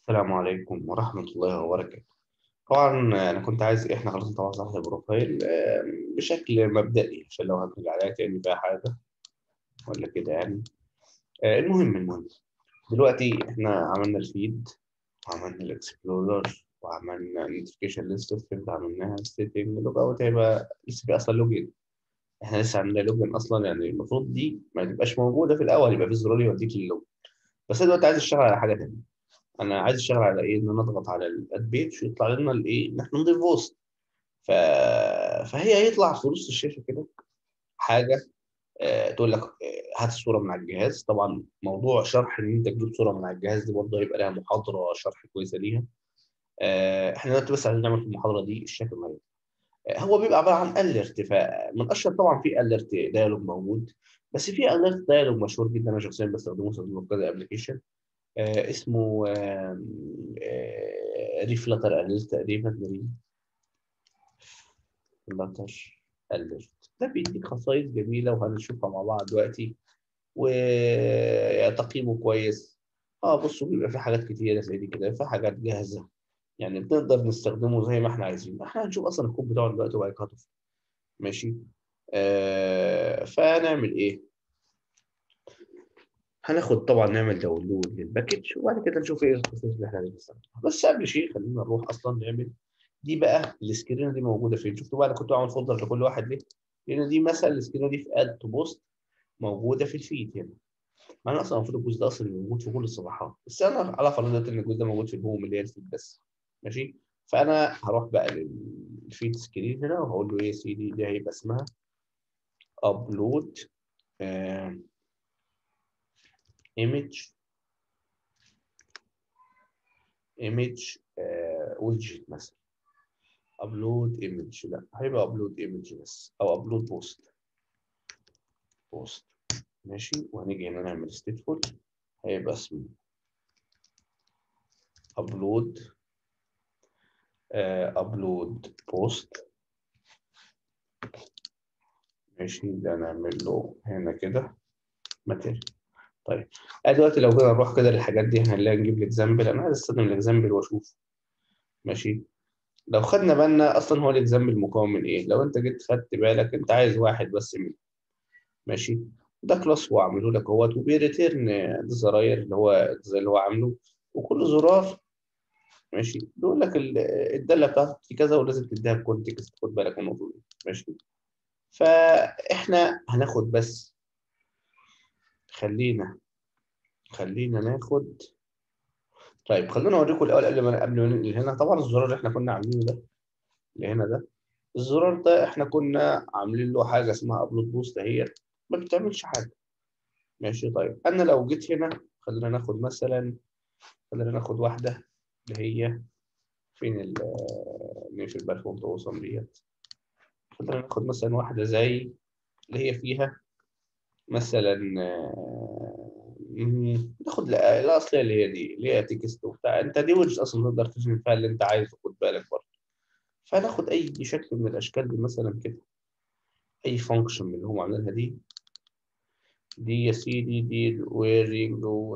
السلام عليكم ورحمة الله وبركاته. طبعًا أنا كنت عايز إحنا خلاص طبعًا فتحنا البروفايل آمم بشكل مبدئي عشان لو هنرجع عليها تاني بقى حاجة والّا كده يعني. آآ المهم، المهم دلوقتي إحنا عملنا الفيد وعملنا الإكسبلورر وعملنا notification list فهمت عملناها setting log out هيبقى لسه في أصلًا login. إحنا لسه عندنا login أصلًا يعني المفروض دي ما تبقاش موجودة في الأول، يبقى في زرار يوديك للlogin. بس أنا دلوقتي عايز أشتغل على حاجة تانية. أنا عايز أشتغل على إيه، إن أنا أضغط على الadd page ويطلع لنا الإيه، إن إحنا نضيف post. ف فهي هيطلع في نص الشاشة كده حاجة آآ تقول لك آآ هات الصورة من على الجهاز، طبعًا موضوع شرح إن أنت تجيب صورة من على الجهاز دي برضه هيبقى لها محاضرة شرح كويسة ليها. آآ إحنا دلوقتي بس عايزين نعمل في المحاضرة دي الشكل اللي هيطلع. هو بيبقى عبارة عن alert فمن أشهر طبعًا في alert dialog موجود، بس في alert dialog مشهور جدًا أنا شخصيًا باستخدمه باستخدمه في كذا application آآ اسمه آمم آآ reflutter alert تقريبًا flutter alert ده بيديك خصايص جميلة وهنشوفها مع بعض دلوقتي وتقييمه كويس. آه بُصّوا بيبقى في حاجات كتيرة زي دي كده، في حاجات جاهزة يعني بنقدر نستخدمه زي ما إحنا عايزين. إحنا هنشوف أصلًا الكود بتاعه دلوقتي وهيتهطف ماشي. آآ فهنعمل إيه؟ هناخد طبعًا نعمل download للpackage وبعد كده نشوف إيه الخصائص اللي إحنا هنستخدمها. بس قبل شيء خلّينا نروح أصلًا نعمل دي بقى السكرينة دي موجودة فين؟ شُفتوا بقى أنا كنت باعمل folder لكل واحد ليه؟ لإن دي مثلًا السكرينة دي في add to post موجودة في الفيد هنا. مع إن أصلًا المفروض الجزء ده أصلًا موجود في كل الصفحات، بس أنا على فرض دلوقتي إن الجزء ده موجود في الhome اللي هي الفيد بس ماشي. فأنا هاروح بقى للفيد screen هنا وهاقول له إيه يا سيدي دي هيبقى اسمها upload آآ image image آآ widget مثلًا. upload image لأ، هيبقى upload image بس أو upload post. post ماشي، وهنيجي هنا نعمل stateful هيبقى اسمه upload آآ upload post ماشي، ده نعمل له هنا كده material. طيب أنا دلوقتي لو جينا نروح كده للحاجات دي هنلاقي نجيب الexample أنا عايز أستخدم الexample وأشوف ماشي. لو خدنا بالنا أصلًا هو الexample مكون من إيه؟ لو أنت جيت خدت بالك أنت عايز واحد بس منهم ماشي. ده class هو عامله لك أهوّة وبيreturn الزراير اللي هو زي اللي هو عامله وكل زرار ماشي، بيقول لك ال الدالة بتاعته في كذا ولازم تدّيها بcontext خُد بالك من النقطة دي ماشي. فإحنا هناخد بس خلّينا خلّينا ناخد طيب خلّوني أورّيكم الأول قبل ما قبل ما ننقل هنا طبعًا الزرار اللي إحنا كنا عاملينه ده اللي هنا ده، الزرار ده إحنا كنا عاملين له حاجة اسمها upload post أهيّة ما بتعملش حاجة ماشي. طيب أنا لو جيت هنا خلّينا ناخد مثلًا خلّينا ناخد واحدة اللي هي فين ال نقفل بقى الfont awesome ديّة. خلّينا ناخد مثلًا واحدة زي اللي هي فيها مثلًا إمم ناخد ال الأصلية اللي هي دي، اللي هي text وبتاع، أنت دي widget أصلًا تقدر ترسم فيها اللي أنت عايزه خُد بالك برضه. فهناخد أي شكل من الأشكال دي مثلًا كده. أي function من اللي هم عاملينها دي. دي يا سيدي دي wearing و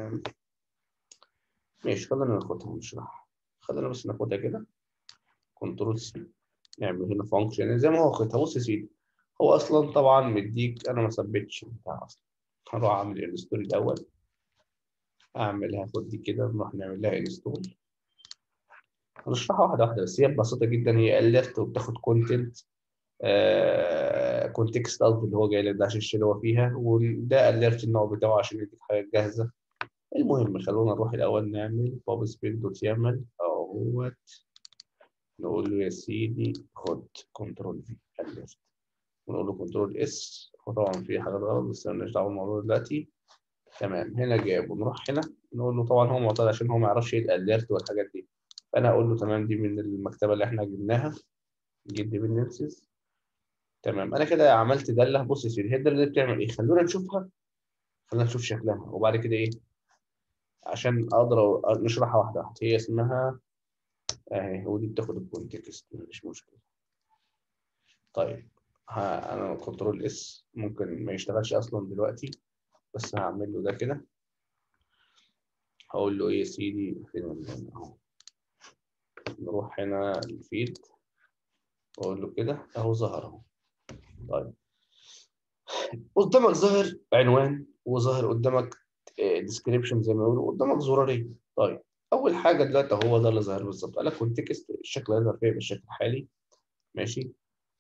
ماشي خلّينا ناخدها ونشرحها. خلّينا بس ناخدها كده control C نعمل هنا function يعني زي ما هو واخدها. بُص يا سيدي، هو أصلًا طبعًا مدّيك أنا ما ثبّتش البتاع أصلًا. هاروح أعمل install الأول. أعمل هاخد دي كده نروح نعمل لها install. هنشرحها واحدة واحدة بس هي ببساطة جدًا هي alert وبتاخد content آآ context قصدي اللي هو جاي لك ده عشان الشاشة اللي هو فيها وده alert النوع بتاعه عشان يدّيك حاجات جاهزة. المهم خلّونا نروح الأول نعمل pubspec.yaml أهوّة نقول له يا سيدي خُد control V alert ونقول له control S وطبعًا في حاجات غلط بس ما لناش دعوة بالموضوع دلوقتي. تمام، هنا جاب ونروح هنا نقول له طبعًا هو معترض عشان هو ما يعرفش إيه الalert والحاجات دي. فأنا هاقول له تمام دي من المكتبة اللي إحنا جبناها get dependencies تمام، أنا كده عملت دالة بُص يا سيدي هي الدالة دي بتعمل إيه؟ خلّونا نشوفها خلّينا نشوف شكلها وبعد كده إيه عشان أقدر نشرحها واحدة واحدة. هي اسمها أهي ودي بتاخد الcontext ما فيش مشكلة. طيب ها أنا control S ممكن ما يشتغلش أصلًا دلوقتي بس هاعمل له ده كده. هقول له ايه يا سيدي فين اللون اهو نروح هنا الفيد واقول له كده اهو ظهر اهو طيب قدامك ظاهر عنوان وظاهر قدامك ديسكريبشن زي ما بيقولوا قدامك زرارين طيب اول حاجه دلوقتي هو ده اللي ظاهر بالظبط قال لك كونتكست الشكل اللي ظهر فيه بالشكل الحالي ماشي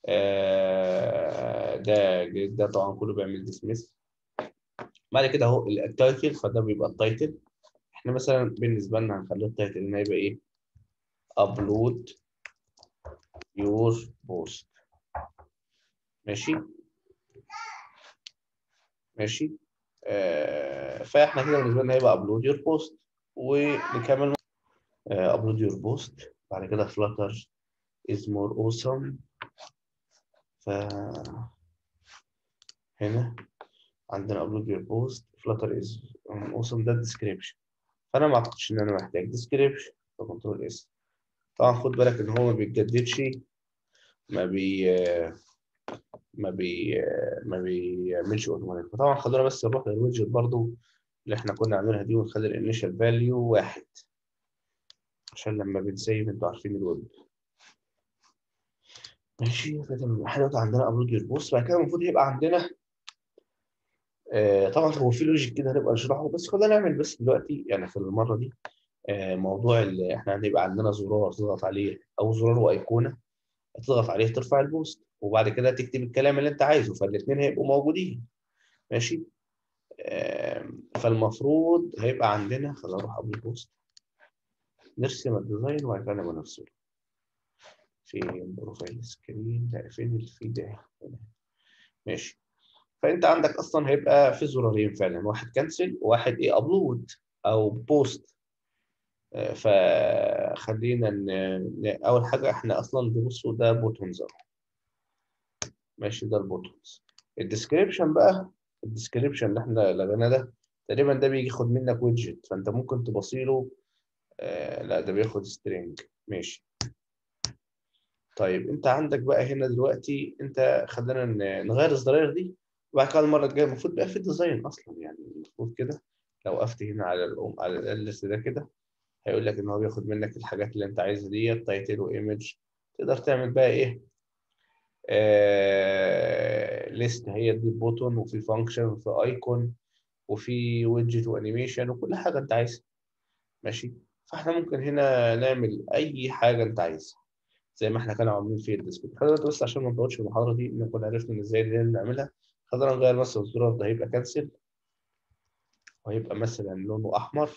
آه ده ده طبعا كله بيعمل ديسميس بعد كده اهو التايتل فده بيبقى التايتل احنا مثلا بالنسبه لنا هنخلي التايتل هنا يبقى ايه ابلود يور بوست ماشي ماشي آه فاحنا كده بالنسبه لنا هيبقى ابلود يور بوست ونكمل ابلود يور بوست بعد كده فلاتر is more awesome ف هنا عندنا upload your post flutter is awesome ده description فانا ما اعتقدش ان انا محتاج description فكنترول اس طبعا خد بالك ان هو ما بيتجددش ما بي ما بي ما بيعملش اوتوماتيك فطبعا خلونا بس نروح للويدجت برضو اللي احنا كنا عاملينها دي ونخلي الانيشال فاليو واحد عشان لما بنسيب انتوا عارفين الويب ماشي احنا دلوقتي عندنا ابلود يور بوست بعد كده المفروض يبقى عندنا آه طبعا هو في لوجيك كده هنبقى نشرحه بس خلينا نعمل بس دلوقتي يعني في المره دي آه موضوع اللي احنا هنبقى عندنا زرار تضغط عليه او زرار وايقونه تضغط عليه ترفع البوست وبعد كده تكتب الكلام اللي انت عايزه فالاثنين هيبقوا موجودين ماشي آه فالمفروض هيبقى عندنا خلينا نروح قبل البوست نرسم الديزاين وبعد كده نبقى نفصله في بروفايل سكرين لا فين الفيد ده ماشي فانت عندك اصلا هيبقى في زرارين فعلا واحد كنسل وواحد ايه ابلود او بوست فخلينا ن... اول حاجه احنا اصلا بنبصوا ده بوتونز ماشي ده البوتونز الديسكريبشن بقى الديسكريبشن اللي احنا لغينا ده تقريبا ده بيجي ياخد منك ويدجت فانت ممكن تبصيله آه لا ده بياخد سترينج ماشي طيب انت عندك بقى هنا دلوقتي انت خلينا نغير الزراير دي وبعد كده المره الجايه المفروض بقى في ديزاين اصلا يعني المفروض كده لو وقفت هنا على الام على الليست ده كده هيقول لك ان هو بياخد منك الحاجات اللي انت عايزها ديت تايتل وايمج تقدر تعمل بقى ايه آه ليست هي دي بوتون وفي فانكشن وفي ايكون وفي ويدجت وانيميشن وكل حاجه انت عايزها ماشي فاحنا ممكن هنا نعمل اي حاجه انت عايزها زي ما احنا كنا عاملين في الديسكتوب خلينا بس عشان ما نطولش في المحاضره دي نكون عرفنا ان ازاي دي نعملها خلينا نغير مثلا الزرار ده هيبقى كنسل وهيبقى مثلا لونه احمر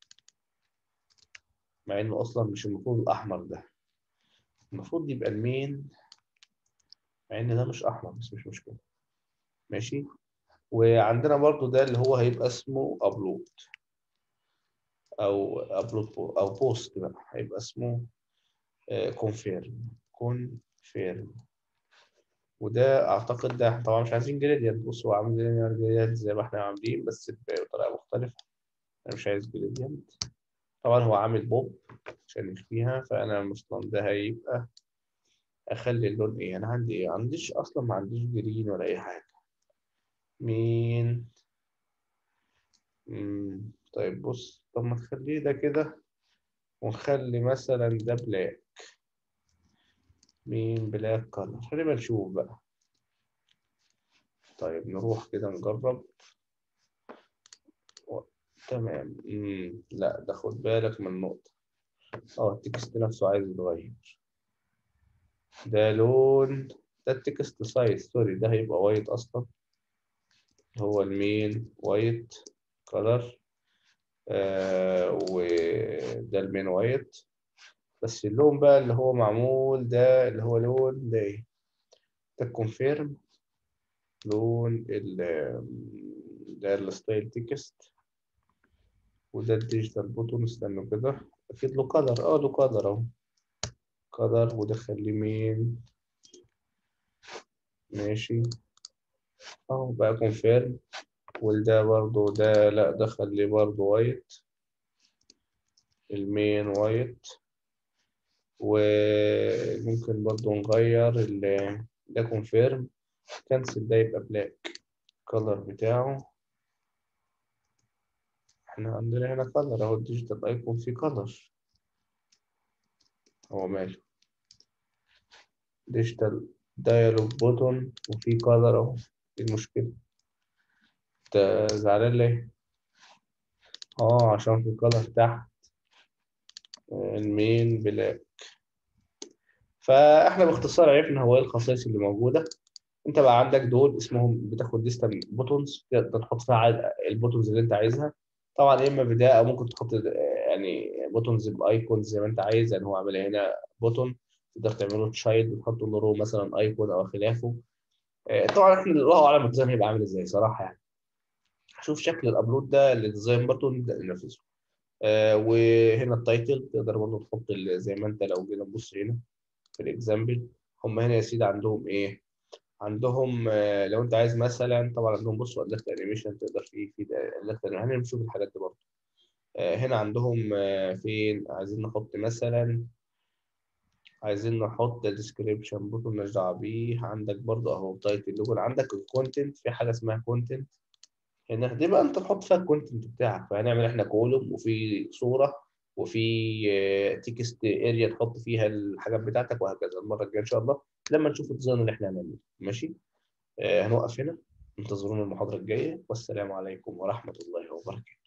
مع انه اصلا مش المفروض الاحمر ده المفروض يبقى المين مع ان ده مش احمر بس مش مشكله ماشي وعندنا برضو ده اللي هو هيبقى اسمه ابلود او ابلود او بوست بقى هيبقى اسمه كونفيرم كونفيرم وده اعتقد ده طبعا مش عايزين جريدينت بص هو عامل جريدينت زي ما احنا عاملين بس بطريقه مختلفه انا مش عايز جريدينت طبعا هو عامل بوب عشان يخفيها فانا اصلا ده هيبقى اخلي اللون ايه انا عندي ايه عنديش اصلا ما عنديش جرين ولا اي حاجه مين مم. طيب بص طب ما تخليه ده كده ونخلي مثلا ده بلاك مين بلاك كلر خلينا نشوف بقى طيب نروح كده نجرب و... تمام مم. لا ده خد بالك من نقطة اه التكست نفسه عايز يتغير ده لون ده التكست سايز سوري ده هيبقى وايت اصلا هو المين وايت كلر آه وده المين وايت بس اللون بقى اللي هو معمول ده اللي هو لون ده ايه ده كونفيرم لون ال ده الستايل تكست وده الديجيتال بوتون استنوا كده اكيد له كلر اه له كلر اهو كلر وده خليه مين ماشي اهو بقى كونفيرم وده برضو ده لا ده خليه برضو وايت المين وايت وممكن برضو نغير ال ده كونفيرم كنسل ده يبقى بلاك الكلر بتاعه احنا عندنا هنا كلر اهو الديجيتال ايكون فيه كلر هو ماله ديجيتال دايالوج بوتون وفي كلر اهو ايه المشكلة انت زعلان ليه؟ اه عشان في كلر تحت المين بلاك فاحنا باختصار عرفنا هو ايه الخصائص اللي موجودة انت بقى عندك دول اسمهم بتاخد لسته من بوتونز تقدر تحط فيها عدد البوتونز اللي انت عايزها طبعا يا اما بدايه او ممكن تحط يعني بوتونز بايكونز زي ما انت عايز يعني هو عامل هنا بوتون تقدر تعمله تشايلد وتحط له رو مثلا ايكون او خلافه طبعا احنا الله اعلم الديزاين هيبقى عامل ازاي صراحه يعني شوف شكل الابلود ده للديزاين برضه نبدا ننفذه آه وهنا التايتل تقدر برضه تحط زي ما انت لو جينا نبص هنا في الاكزامبل هم هنا يا سيدي عندهم ايه عندهم لو انت عايز مثلا طبعا عندهم بصوا الكت انيميشن تقدر في في الكت هنشوف الحاجات دي برضه هنا عندهم فين عايزين نحط مثلا عايزين نحط ديسكريبشن برضه مالناش دعوه بيه عندك برضه اهو تايتل لوجو عندك الكونتنت في حاجه اسمها كونتنت هنا دي بقى انت تحط فيها الكونتنت بتاعك فهنعمل احنا كولوم وفي صوره وفي تكست اريا تحط فيها الحاجات بتاعتك وهكذا المره الجايه ان شاء الله لما نشوف الديزاين اللي احنا هنعمله ماشي آه هنوقف هنا انتظرونا المحاضره الجايه والسلام عليكم ورحمه الله وبركاته